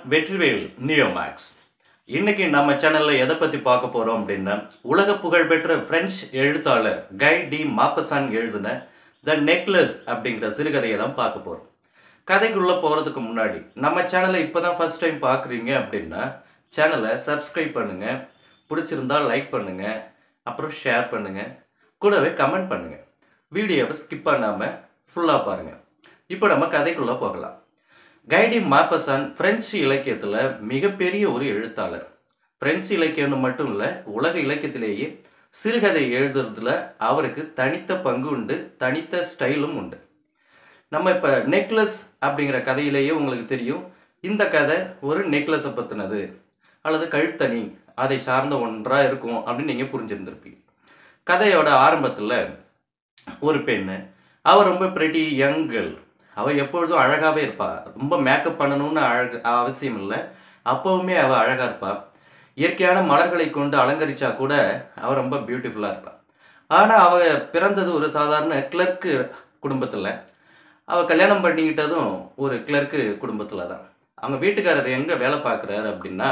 வெற்றிவேல் நியோமேக்ஸ் இன்னைக்கு நம்ம சேனல்ல எதை பத்தி பார்க்க போறோம் அப்படின்னா உலக புகழ்பெற்ற பிரெஞ்சு எழுத்தாளர் கை டி மாப்பசான் எழுதின த நெக்லஸ் அப்படிங்கிற சிறுகதையை தான் பார்க்க போறோம் கதைக்குள்ள போறதுக்கு முன்னாடி நம்ம சேனலை இப்போதான் ஃபர்ஸ்ட் டைம் பார்க்குறீங்க அப்படின்னா சேனலை சப்ஸ்கிரைப் பண்ணுங்க பிடிச்சிருந்தா லைக் பண்ணுங்க அப்புறம் ஷேர் பண்ணுங்க கூடவே கமெண்ட் பண்ணுங்க வீடியோவை ஸ்கிப் பண்ணாம ஃபுல்லாக பாருங்க இப்போ நம்ம கதைக்குள்ள போகலாம் கைடி மாப்பசான் பிரெஞ்சு இலக்கியத்தில் மிகப்பெரிய ஒரு எழுத்தாளர் பிரெஞ்சு இலக்கியம்னு மட்டும் இல்லை உலக இலக்கியத்திலேயே சிறுகதை எழுதுறதுல அவருக்கு தனித்த பங்கு உண்டு தனித்த ஸ்டைலும் உண்டு நம்ம இப்போ நெக்லஸ் அப்படிங்கிற கதையிலேயே உங்களுக்கு தெரியும் இந்த கதை ஒரு நெக்லஸை பற்றினது அல்லது கழுத்தணி அதை சார்ந்த ஒன்றாக இருக்கும் அப்படின்னு நீங்கள் புரிஞ்சிருந்திருப்பீங்க கதையோட ஆரம்பத்தில் ஒரு பெண்ணு அவள் ரொம்ப பிரெட்டி யங் கேர்ள் அவள் எப்பொழுதும் அழகாகவே இருப்பாள் ரொம்ப மேக்கப் பண்ணணும்னு அழகு அவசியம் இல்லை அப்போவுமே அவள் அழகாக இருப்பாள் இயற்கையான மலர்களை கொண்டு அலங்கரிச்சா கூட அவள் ரொம்ப பியூட்டிஃபுல்லாக இருப்பாள் ஆனால் அவள் பிறந்தது ஒரு சாதாரண கிளர்க்கு குடும்பத்தில் அவள் கல்யாணம் பண்ணிக்கிட்டதும் ஒரு கிளர்க்கு குடும்பத்தில் தான் அவங்க வீட்டுக்காரர் எங்கே வேலை பார்க்குறாரு அப்படின்னா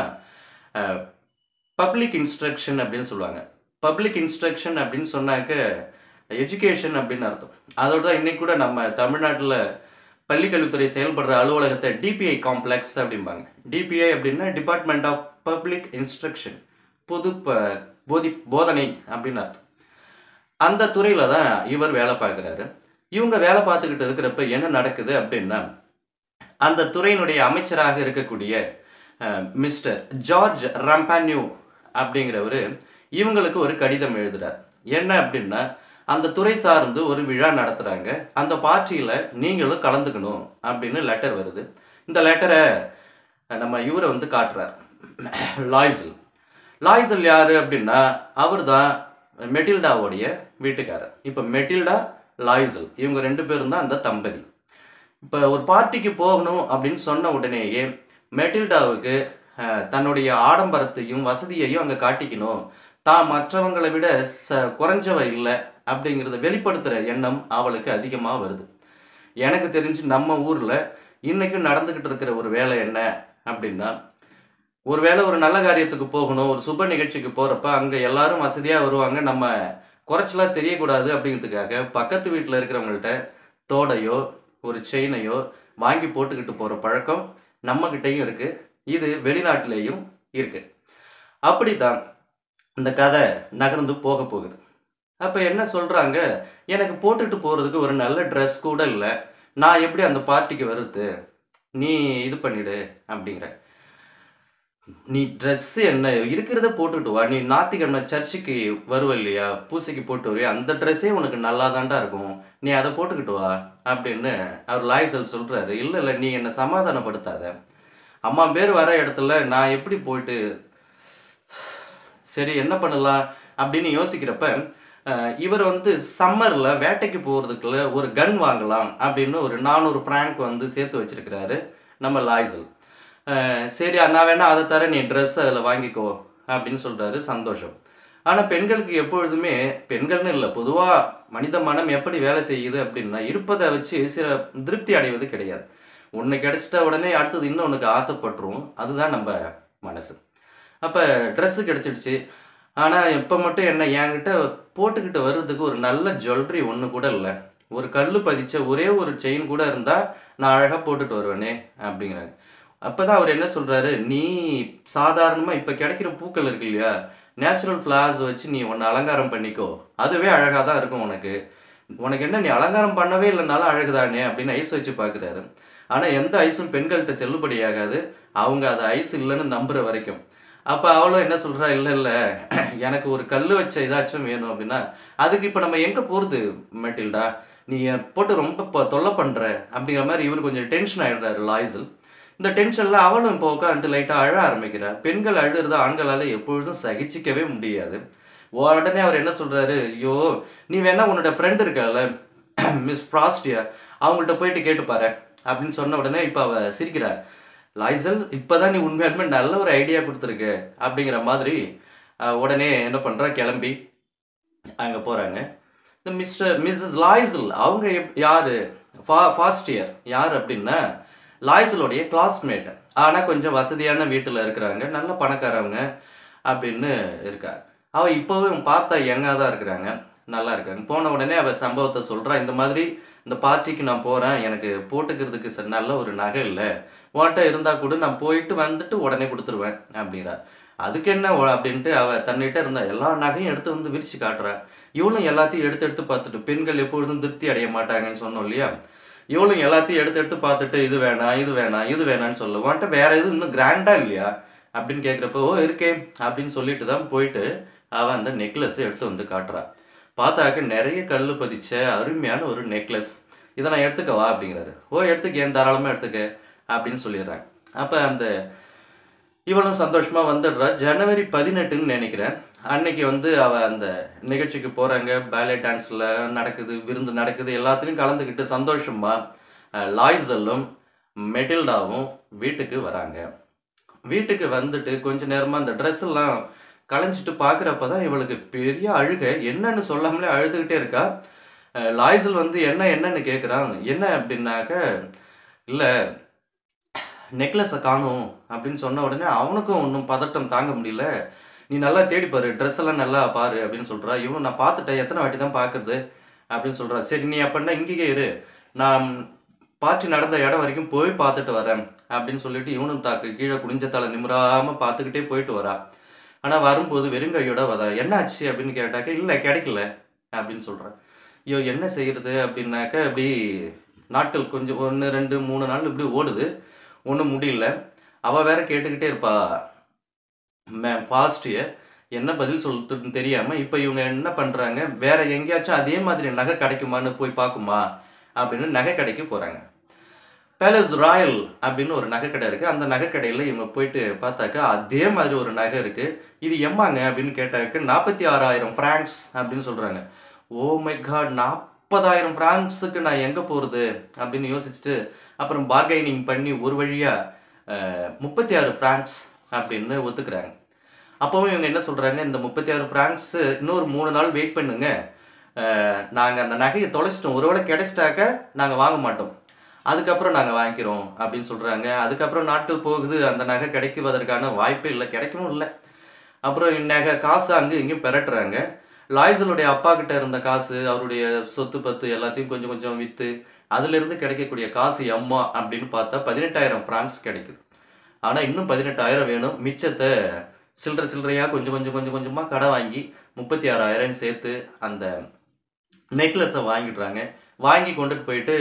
பப்ளிக் இன்ஸ்ட்ரக்ஷன் அப்படின்னு சொல்லுவாங்க பப்ளிக் இன்ஸ்ட்ரக்ஷன் அப்படின்னு சொன்னாக்க எஜுகேஷன் அப்படின்னு அர்த்தம் அதோட தான் இன்னைக்கு கூட நம்ம தமிழ்நாட்டில் பள்ளிக்கல்வித்துறை செயல்படுற அலுவலகத்தை டிபிஐ காம்ப்ளெக்ஸ் அப்படிம்பாங்க டிபிஐ அப்படின்னா டிபார்ட்மெண்ட் ஆஃப் பப்ளிக் இன்ஸ்ட்ரக்ஷன் பொது ப போதி போதனை அப்படின்னு அர்த்தம் அந்த துறையில் தான் இவர் வேலை பார்க்குறாரு இவங்க வேலை பார்த்துக்கிட்டு இருக்கிறப்ப என்ன நடக்குது அப்படின்னா அந்த துறையினுடைய அமைச்சராக இருக்கக்கூடிய மிஸ்டர் ஜார்ஜ் ரம்பான்யூ அப்படிங்கிறவர் இவங்களுக்கு ஒரு கடிதம் எழுதுறார் என்ன அப்படின்னா அந்த துறை சார்ந்து ஒரு விழா நடத்துகிறாங்க அந்த பார்ட்டியில் நீங்களும் கலந்துக்கணும் அப்படின்னு லெட்டர் வருது இந்த லெட்டரை நம்ம இவரை வந்து காட்டுறார் லாய்சல் லாய்சல் யார் அப்படின்னா அவர் தான் மெட்டில்டாவோடைய வீட்டுக்காரர் இப்போ மெட்டில்டா லாய்சல் இவங்க ரெண்டு பேரும் தான் அந்த தம்பதி இப்போ ஒரு பார்ட்டிக்கு போகணும் அப்படின்னு சொன்ன உடனேயே மெட்டில்டாவுக்கு தன்னுடைய ஆடம்பரத்தையும் வசதியையும் அங்கே காட்டிக்கணும் தான் மற்றவங்களை விட ச குறைஞ்சவ இல்லை அப்படிங்கிறத வெளிப்படுத்துகிற எண்ணம் அவளுக்கு அதிகமாக வருது எனக்கு தெரிஞ்சு நம்ம ஊரில் இன்றைக்கும் நடந்துக்கிட்டு இருக்கிற ஒரு வேலை என்ன அப்படின்னா ஒரு வேளை ஒரு நல்ல காரியத்துக்கு போகணும் ஒரு சுப நிகழ்ச்சிக்கு போகிறப்ப அங்கே எல்லாரும் வசதியாக வருவாங்க நம்ம குறைச்சலாக தெரியக்கூடாது அப்படிங்கிறதுக்காக பக்கத்து வீட்டில் இருக்கிறவங்கள்ட்ட தோடையோ ஒரு செயினையோ வாங்கி போட்டுக்கிட்டு போகிற பழக்கம் நம்மக்கிட்டேயும் இருக்குது இது வெளிநாட்டிலேயும் இருக்குது அப்படி தான் இந்த கதை நகர்ந்து போக போகுது அப்போ என்ன சொல்கிறாங்க எனக்கு போட்டுட்டு போகிறதுக்கு ஒரு நல்ல ட்ரெஸ் கூட இல்லை நான் எப்படி அந்த பார்ட்டிக்கு வருது நீ இது பண்ணிடு அப்படிங்கிற நீ ட்ரெஸ்ஸு என்ன இருக்கிறத போட்டுட்டு வா நீ ஞாத்திக்கிழமை சர்ச்சுக்கு வருவ இல்லையா பூசைக்கு போட்டு வருவியா அந்த ட்ரெஸ்ஸே உனக்கு நல்லா தாண்டா இருக்கும் நீ அதை போட்டுக்கிட்டு வா அப்படின்னு அவர் லாய்சல் சொல்கிறாரு இல்லை இல்லை நீ என்னை சமாதானப்படுத்தாத அம்மா பேர் வர இடத்துல நான் எப்படி போயிட்டு சரி என்ன பண்ணலாம் அப்படின்னு யோசிக்கிறப்ப இவர் வந்து சம்மரில் வேட்டைக்கு போகிறதுக்குள்ள ஒரு கன் வாங்கலாம் அப்படின்னு ஒரு நானூறு ஃப்ராங்க் வந்து சேர்த்து வச்சிருக்கிறாரு நம்ம லாய்சல் சரி நான் வேணா அதை தர நீ ட்ரெஸ் அதில் வாங்கிக்கோ அப்படின்னு சொல்கிறாரு சந்தோஷம் ஆனால் பெண்களுக்கு எப்பொழுதுமே பெண்கள்னு இல்லை பொதுவாக மனித மனம் எப்படி வேலை செய்யுது அப்படின்னா இருப்பதை வச்சு சில திருப்தி அடைவது கிடையாது ஒன்று கிடச்சிட்ட உடனே அடுத்தது இன்னொன்றுக்கு ஆசைப்பட்டுரும் அதுதான் நம்ம மனசு அப்போ ட்ரெஸ்ஸு கிடச்சிடுச்சு ஆனால் இப்போ மட்டும் என்ன என்கிட்ட போட்டுக்கிட்டு வர்றதுக்கு ஒரு நல்ல ஜுவல்லரி ஒன்று கூட இல்லை ஒரு கல் பதிச்ச ஒரே ஒரு செயின் கூட இருந்தால் நான் அழகாக போட்டுட்டு வருவேனே அப்படிங்கிறாங்க அப்போ தான் அவர் என்ன சொல்கிறாரு நீ சாதாரணமாக இப்போ கிடைக்கிற பூக்கள் இருக்கு இல்லையா நேச்சுரல் ஃப்ளார்ஸ் வச்சு நீ ஒன்று அலங்காரம் பண்ணிக்கோ அதுவே அழகாக தான் இருக்கும் உனக்கு உனக்கு என்ன நீ அலங்காரம் பண்ணவே இல்லைனாலும் அழகுதானே அப்படின்னு ஐஸ் வச்சு பார்க்குறாரு ஆனால் எந்த ஐஸும் பெண்கள்கிட்ட செல்லுபடியாகாது அவங்க அது ஐஸ் இல்லைன்னு நம்புகிற வரைக்கும் அப்போ அவளும் என்ன சொல்கிறா இல்லை இல்லை எனக்கு ஒரு கல் வச்ச ஏதாச்சும் வேணும் அப்படின்னா அதுக்கு இப்போ நம்ம எங்கே போகிறது மெட்டில்டா நீ போட்டு ரொம்ப இப்போ தொல்லை பண்ணுற அப்படிங்கிற மாதிரி இவர் கொஞ்சம் டென்ஷன் ஆகிடுறாரு லாய்ஸில் இந்த டென்ஷனில் அவளும் இப்போ உட்காந்துட்டு லைட்டாக அழ ஆரம்பிக்கிறார் பெண்கள் அழுகிறது ஆண்களால் எப்பொழுதும் சகிச்சிக்கவே முடியாது உடனே அவர் என்ன சொல்கிறாரு ஐயோ நீ வேணா உன்னோட ஃப்ரெண்ட் இருக்கால மிஸ் ஃப்ராஸ்டியா அவங்கள்ட்ட போயிட்டு கேட்டுப்பாரு அப்படின்னு சொன்ன உடனே இப்போ அவள் சிரிக்கிறார் லாய்சல் இப்போ தான் நீ உண்மையாலுமே நல்ல ஒரு ஐடியா கொடுத்துருக்க அப்படிங்கிற மாதிரி உடனே என்ன பண்ணுறா கிளம்பி அங்கே போகிறாங்க இந்த மிஸ்டர் மிஸ்ஸஸ் லாய்சல் அவங்க எப் யார் ஃபா ஃபாஸ்ட் இயர் யார் அப்படின்னா லாய்சலுடைய கிளாஸ்மேட் ஆனால் கொஞ்சம் வசதியான வீட்டில் இருக்கிறாங்க நல்ல பணக்காரவங்க அப்படின்னு இருக்கா அவள் இப்போவும் பார்த்தா யங்காக தான் இருக்கிறாங்க நல்லா இருக்காங்க போன உடனே அவள் சம்பவத்தை சொல்கிறா இந்த மாதிரி இந்த பார்ட்டிக்கு நான் போகிறேன் எனக்கு போட்டுக்கிறதுக்கு ச- நல்ல ஒரு நகை இல்லை உன்கிட்ட இருந்தால் கூட நான் போயிட்டு வந்துட்டு உடனே கொடுத்துருவேன் அப்படிங்கிறா அதுக்கு என்ன உ- அப்படின்ட்டு அவள் தன்னிட்ட இருந்த எல்லா நகையும் எடுத்து வந்து விரிச்சு காட்டுறா இவளும் எல்லாத்தையும் எடுத்து எடுத்து பார்த்துட்டு பெண்கள் எப்பொழுதும் திருப்தி அடைய மாட்டாங்கன்னு சொன்னோம் இல்லையா இவளும் எல்லாத்தையும் எடுத்து எடுத்து பார்த்துட்டு இது வேணாம் இது வேணாம் இது வேணாம்னு சொல்ல உன்கிட்ட வேற எதுவும் இன்னும் கிராண்டா இல்லையா அப்படின்னு கேட்குறப்போ ஓ இருக்கே அப்படின்னு சொல்லிட்டு தான் போயிட்டு அவன் அந்த நெக்லஸ் எடுத்து வந்து காட்டுறா பார்த்தாக்க நிறைய கல் பதிச்ச அருமையான ஒரு நெக்லஸ் இதை நான் எடுத்துக்கவா அப்படிங்கிறாரு ஓ எடுத்துக்க ஏன் தாராளமாக எடுத்துக்க அப்படின்னு சொல்லிடுறாங்க அப்போ அந்த இவனும் சந்தோஷமா வந்துடுறா ஜனவரி பதினெட்டுன்னு நினைக்கிறேன் அன்னைக்கு வந்து அவ அந்த நிகழ்ச்சிக்கு போறாங்க பேலே டான்ஸ்ல நடக்குது விருந்து நடக்குது எல்லாத்துலயும் கலந்துக்கிட்டு சந்தோஷமா அஹ், லாய்சலும் மெட்டில்டாவும் வீட்டுக்கு வராங்க வீட்டுக்கு வந்துட்டு கொஞ்ச நேரமா அந்த ட்ரெஸ் எல்லாம் களைஞ்சிட்டு பார்க்குறப்ப தான் இவளுக்கு பெரிய அழுகை என்னன்னு சொல்லாமலே அழுதுகிட்டே இருக்கா அஹ், லாய்சல் வந்து என்ன என்னன்னு கேட்குறான் என்ன அப்படின்னாக்க இல்லை நெக்லஸை காணும் அப்படின்னு சொன்ன உடனே அவனுக்கும் ஒன்றும் பதட்டம் தாங்க முடியல நீ நல்லா தேடி பாரு ட்ரெஸ் எல்லாம் நல்லா பாரு அப்படின்னு சொல்றா இவன் நான் பார்த்துட்டேன் எத்தனை வாட்டி தான் பார்க்கறது அப்படின்னு சொல்றா சரி நீ அப்படின்னா இங்கேயே இரு நான் பார்ட்டி நடந்த இடம் வரைக்கும் போய் பார்த்துட்டு வரேன் அப்படின்னு சொல்லிட்டு இவனும் தாக்கு கீழே குடிஞ்ச தலை நிமிராம பார்த்துக்கிட்டே போயிட்டு வரா ஆனா வரும்போது வெறுங்கையோட வரா என்னாச்சு அப்படின்னு கேட்டாக்க இல்லை கிடைக்கல அப்படின்னு சொல்றான் ஐயோ என்ன செய்யறது அப்படின்னாக்க இப்படி நாட்கள் கொஞ்சம் ஒன்று ரெண்டு மூணு நாள் இப்படி ஓடுது ஒன்றும் முடியல அவள் வேற கேட்டுக்கிட்டே இருப்பா மேம் ஃபாஸ்ட் என்ன பதில் சொல்றதுன்னு தெரியாம இப்போ இவங்க என்ன பண்றாங்க வேற எங்கேயாச்சும் அதே மாதிரி நகை கிடைக்குமான்னு போய் பார்க்குமா அப்படின்னு நகை கடைக்கு போறாங்க பேலஸ் ராயல் அப்படின்னு ஒரு நகை கடை இருக்கு அந்த நகை கடையில இவங்க போயிட்டு பார்த்தாக்கா அதே மாதிரி ஒரு நகை இருக்கு இது எம்மாங்க அப்படின்னு கேட்டாக்க நாற்பத்தி ஆறாயிரம் ஃப்ராங்க்ஸ் அப்படின்னு சொல்றாங்க ஓ மை காட் நாற்பதாயிரம் ஃப்ராங்க்ஸுக்கு நான் எங்க போறது அப்படின்னு யோசிச்சுட்டு அப்புறம் பார்கெனிங் பண்ணி ஒரு வழியா முப்பத்தி ஆறு ஃப்ராங்க்ஸ் அப்படின்னு ஒத்துக்கிறாங்க அப்பவும் இவங்க என்ன சொல்றாங்க இந்த முப்பத்தி ஆறு ஃப்ராங்க்ஸ் இன்னொரு மூணு நாள் வெயிட் பண்ணுங்க அஹ், நாங்க அந்த நகையை தொலைச்சிட்டோம் ஒருவேளை கிடைச்சிட்டாக்க நாங்க வாங்க மாட்டோம் அதுக்கப்புறம் நாங்க வாங்கிக்கிறோம் அப்படின்னு சொல்றாங்க அதுக்கப்புறம் நாட்கள் போகுது அந்த நகை கிடைக்குவதற்கான வாய்ப்பே இல்லை கிடைக்கவும் இல்லை அப்புறம் நகை காசு அங்கே இங்கேயும் பெரட்டுறாங்க லாய்சலுடைய அப்பா கிட்ட இருந்த காசு அவருடைய சொத்து பத்து எல்லாத்தையும் கொஞ்சம் கொஞ்சம் விற்று அதிலிருந்து கிடைக்கக்கூடிய காசு எம்மா அப்படின்னு பார்த்தா பதினெட்டாயிரம் ஃப்ராங்க்ஸ் கிடைக்குது ஆனால் இன்னும் பதினெட்டாயிரம் வேணும் மிச்சத்தை சில்லறை சில்லறையாக கொஞ்சம் கொஞ்சம் கொஞ்சம் கொஞ்சமாக கடை வாங்கி முப்பத்தி ஆறாயிரம் சேர்த்து அந்த நெக்லஸை வாங்கிடுறாங்க வாங்கி கொண்டுட்டு போயிட்டு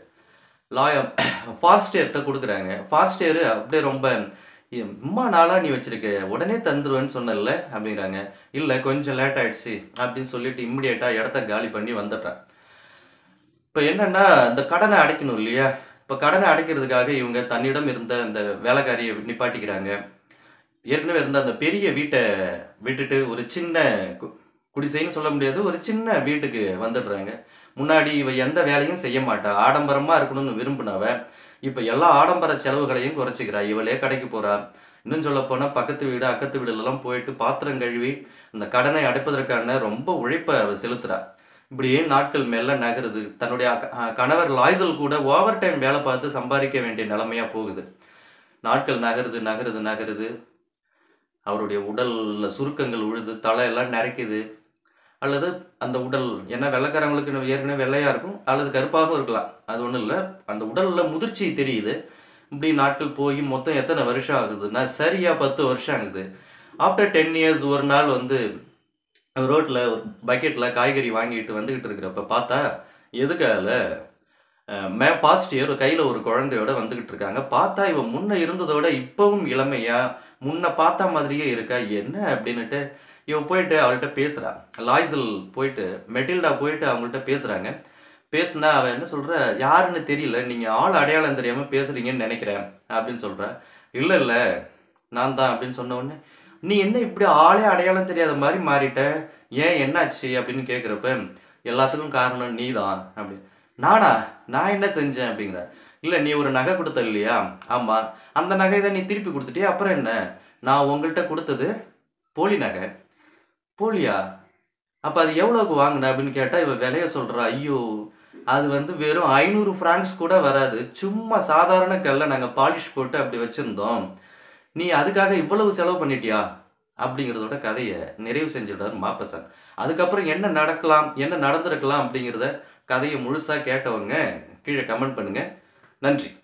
லாயம் ஃபாஸ்டேர்கிட்ட கொடுக்குறாங்க ஃபாஸ்டேரு அப்படியே ரொம்ப இம்மா நாளாக நீ வச்சிருக்க உடனே தந்துருவேன்னு சொன்னல அப்படிங்கிறாங்க இல்லை கொஞ்சம் லேட் ஆயிடுச்சு அப்படின்னு சொல்லிட்டு இம்மிடியேட்டாக இடத்த காலி பண்ணி வந்துடுறேன் இப்போ என்னன்னா இந்த கடனை அடைக்கணும் இல்லையா இப்போ கடனை அடைக்கிறதுக்காக இவங்க தன்னிடம் இருந்த அந்த வேலைக்காரியை நிப்பாட்டிக்கிறாங்க ஏற்கனவே இருந்த அந்த பெரிய வீட்டை விட்டுட்டு ஒரு சின்ன கு- குடிசைன்னு சொல்ல முடியாது ஒரு சின்ன வீட்டுக்கு வந்துடுறாங்க முன்னாடி இவ எந்த வேலையும் செய்ய மாட்டா ஆடம்பரமா இருக்கணும்னு விரும்பினவ இப்ப எல்லா ஆடம்பர செலவுகளையும் குறைச்சிக்கிறா இவளே கடைக்கு போறா இன்னும் சொல்ல போனா பக்கத்து வீடு அக்கத்து வீடுலாம் போயிட்டு பாத்திரம் கழுவி இந்த கடனை அடைப்பதற்கான ரொம்ப உழைப்பை அவ செலுத்துறா இப்படியே நாட்கள் மேல நகருது தன்னுடைய அக்க- அஹ் கணவர் லாய்சல் கூட ஓவர் டைம் வேலை பார்த்து சம்பாதிக்க வேண்டிய நிலைமையா போகுது நாட்கள் நகருது நகருது நகருது அவருடைய உடல்ல சுருக்கங்கள் உழுது தலை எல்லாம் நரைக்குது அல்லது அந்த உடல் ஏன்னா வெள்ளைக்காரங்களுக்கு ஏற்கனவே வெள்ளையா இருக்கும் அல்லது கருப்பாகவும் இருக்கலாம் அது ஒன்றும் இல்லை அந்த உடல்ல முதிர்ச்சி தெரியுது இப்படி நாட்கள் போய் மொத்தம் எத்தனை வருஷம் ஆகுதுன்னா சரியா பத்து வருஷம் ஆகுது ஆஃப்டர் டென் இயர்ஸ் ஒரு நாள் வந்து ரோட்டில் ஒரு பக்கெட்டில் காய்கறி வாங்கிட்டு வந்துக்கிட்டு இருக்கிறப்ப பார்த்தா எதுக்கால மே ஃபாஸ்ட் இயர் கையில் ஒரு குழந்தையோட வந்துக்கிட்டு இருக்காங்க பார்த்தா இவன் முன்ன இருந்ததோட இப்பவும் இளமையா முன்ன பார்த்த மாதிரியே இருக்கா என்ன அப்படின்னுட்டு இவன் போயிட்டு அவள்கிட்ட பேசுறா லாய்சல் போயிட்டு மெட்டில்டா போயிட்டு அவங்கள்ட்ட பேசுறாங்க பேசுனா அவன் என்ன சொல்ற யாருன்னு தெரியல நீங்க ஆள் அடையாளம் தெரியாம பேசுறீங்கன்னு நினைக்கிறேன் அப்படின்னு சொல்ற இல்ல இல்ல நான் தான் அப்படின்னு சொன்ன உடனே நீ என்ன இப்படி ஆளே அடையாளம் தெரியாத மாதிரி மாறிட்ட ஏன் என்னாச்சு அப்படின்னு கேட்குறப்ப எல்லாத்துக்கும் காரணம் நீ தான் அப்படி நானா நான் என்ன செஞ்சேன் அப்படிங்கிற இல்லை நீ ஒரு நகை கொடுத்த இல்லையா ஆமாம் அந்த நகை தான் நீ திருப்பி கொடுத்துட்டியா அப்புறம் என்ன நான் உங்கள்கிட்ட கொடுத்தது போலி நகை போலியா அப்போ அது எவ்வளோக்கு வாங்கின அப்படின்னு கேட்டால் இவ விலைய சொல்கிறா ஐயோ அது வந்து வெறும் ஐநூறு ஃப்ராங்க்ஸ் கூட வராது சும்மா சாதாரண கல்லை நாங்கள் பாலிஷ் போட்டு அப்படி வச்சுருந்தோம் நீ அதுக்காக இவ்வளவு செலவு பண்ணிட்டியா அப்படிங்கிறதோட கதையை நிறைவு செஞ்சுட்டார் மாப்பசன் அதுக்கப்புறம் என்ன நடக்கலாம் என்ன நடந்திருக்கலாம் அப்படிங்கிறத கதையை முழுசாக கேட்டவங்க கீழே கமெண்ட் பண்ணுங்கள் நன்றி